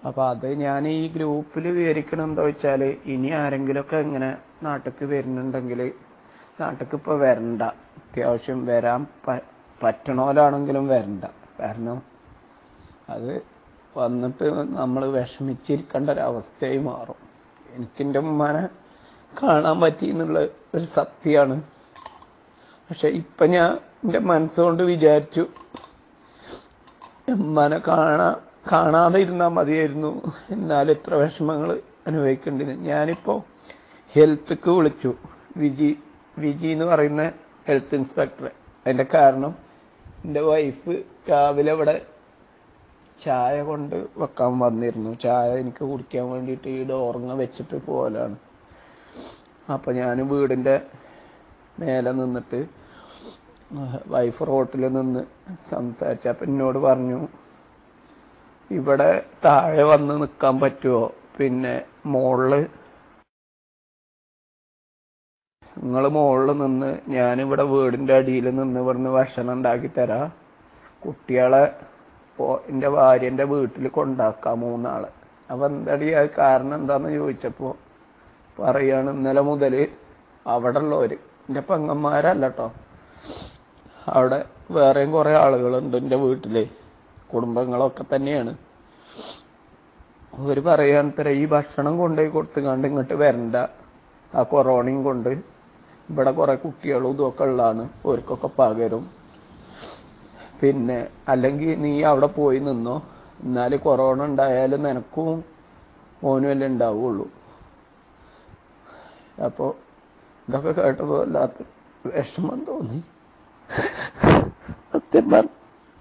അപ്പൊ അത് ഞാൻ ഈ ഗ്രൂപ്പിൽ വിവരിക്കണം എന്താ വെച്ചാല് ഇനി ആരെങ്കിലുമൊക്കെ ഇങ്ങനെ നാട്ടിക്ക് വരുന്നുണ്ടെങ്കിൽ നാട്ടിക്ക് ഇപ്പൊ വരണ്ട അത്യാവശ്യം വരാൻ പ- പറ്റണോലാണെങ്കിലും വരണ്ട കാരണം അത് വന്നിട്ട് നമ്മൾ വിഷമിച്ചിരിക്കേണ്ട ഒരവസ്ഥയായി മാറും എനിക്കെൻ്റെ ഉമ്മാനെ കാണാൻ പറ്റി എന്നുള്ള ഒരു സത്യമാണ് പക്ഷെ ഇപ്പൊ ഞാൻ എൻ്റെ മനസ്സുകൊണ്ട് വിചാരിച്ചു ഉമ്മാനെ കാണാ കാണാതെ ഇരുന്നാൽ മതിയായിരുന്നു എന്നാലും ഇത്ര വിഷമങ്ങൾ അനുഭവിക്കേണ്ടിന് ഞാനിപ്പോ ഹെൽത്ത്ക്ക് വിളിച്ചു വിജി വിജി എന്ന് പറയുന്ന ഹെൽത്ത് ഇൻസ്പെക്ടർ അതിന്റെ കാരണം എൻ്റെ വൈഫ് രാവിലെ ഇവിടെ ചായ കൊണ്ട് വെക്കാൻ വന്നിരുന്നു ചായ എനിക്ക് കുടിക്കാൻ വേണ്ടിയിട്ട് ഈ ഡോർങ്ങ വെച്ചിട്ട് പോലാണ് അപ്പൊ ഞാൻ വീടിന്റെ മേലെ നിന്നിട്ട് വൈഫ് റോട്ടിൽ നിന്ന് സംസാരിച്ചു അപ്പൊ എന്നോട് പറഞ്ഞു ഇവിടെ താഴെ വന്ന് നിൽക്കാൻ പറ്റുമോ പിന്നെ മോളില് നിങ്ങൾ മുകളിൽ നിന്ന് ഞാനിവിടെ വീടിന്റെ അടിയിൽ നിന്ന് ഇവിടുന്ന് ഭക്ഷണം ഉണ്ടാക്കി തരാം കുട്ടികളെ ഇപ്പോ എന്റെ ഭാര്യന്റെ വീട്ടിൽ കൊണ്ടാക്കാം മൂന്നാള് അപ്പൊ എന്താടി അത് കാരണം എന്താന്ന് ചോദിച്ചപ്പോ പറയാണ് ഇന്നലെ മുതല് അവിടെ ഉള്ളവര് എന്റെ പെങ്ങന്മാരല്ല കേട്ടോ അവിടെ വേറെയും കുറെ ആളുകളുണ്ട് എന്റെ വീട്ടില് കുടുംബങ്ങളൊക്കെ തന്നെയാണ് അവര് പറയാനത്തര ഈ ഭക്ഷണം കൊണ്ടുപോയി കൊടുത്തുകാണ്ട് ഇങ്ങോട്ട് വരണ്ട ആ കൊറോണയും കൊണ്ട് ഇവിടെ കുറെ കുട്ടികളും ഇതൊക്കെ ഉള്ളതാണ് അവർക്കൊക്കെ പകരും പിന്നെ അല്ലെങ്കിൽ നീ അവിടെ പോയി നിന്നോ എന്നാല് കൊറോണ ഉണ്ടായാലും നിനക്കും മോനും അല്ലേ ഉണ്ടാവുള്ളൂ അപ്പോ ഇതൊക്കെ കേട്ടപ്പോ വല്ലാത്ത വിഷമം തോന്നി സത്യം പറഞ്ഞ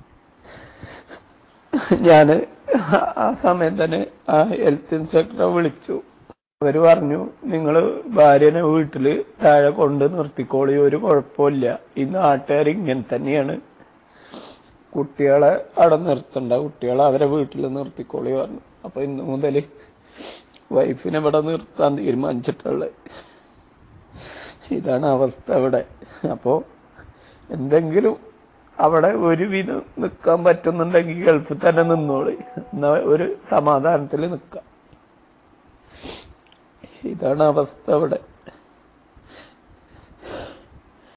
ഞാന് ആ സമയം തന്നെ ആ ഹെൽത്ത് ഇൻസ്പെക്ടറെ വിളിച്ചു അവര് പറഞ്ഞു നിങ്ങള് ഭാര്യനെ വീട്ടില് താഴെ കൊണ്ട് നിർത്തിക്കോളി ഒരു കുഴപ്പമില്ല ഈ നാട്ടുകാർ ഇങ്ങനെ തന്നെയാണ് കുട്ടികളെ അവിടെ നിർത്തണ്ട കുട്ടികളെ അവരെ വീട്ടിൽ നിർത്തിക്കോളി പറഞ്ഞു അപ്പൊ ഇന്ന് മുതല് വൈഫിനെ ഇവിടെ നിർത്താൻ തീരുമാനിച്ചിട്ടുള്ളത് ഇതാണ് അവസ്ഥ അവിടെ അപ്പോ എന്തെങ്കിലും അവിടെ ഒരുവിധം നിൽക്കാൻ പറ്റുന്നുണ്ടെങ്കിൽ ഗൾഫിൽ തന്നെ നിന്നോളി എന്നാ ഒരു സമാധാനത്തിൽ നിൽക്കാം ഇതാണ് അവസ്ഥ അവിടെ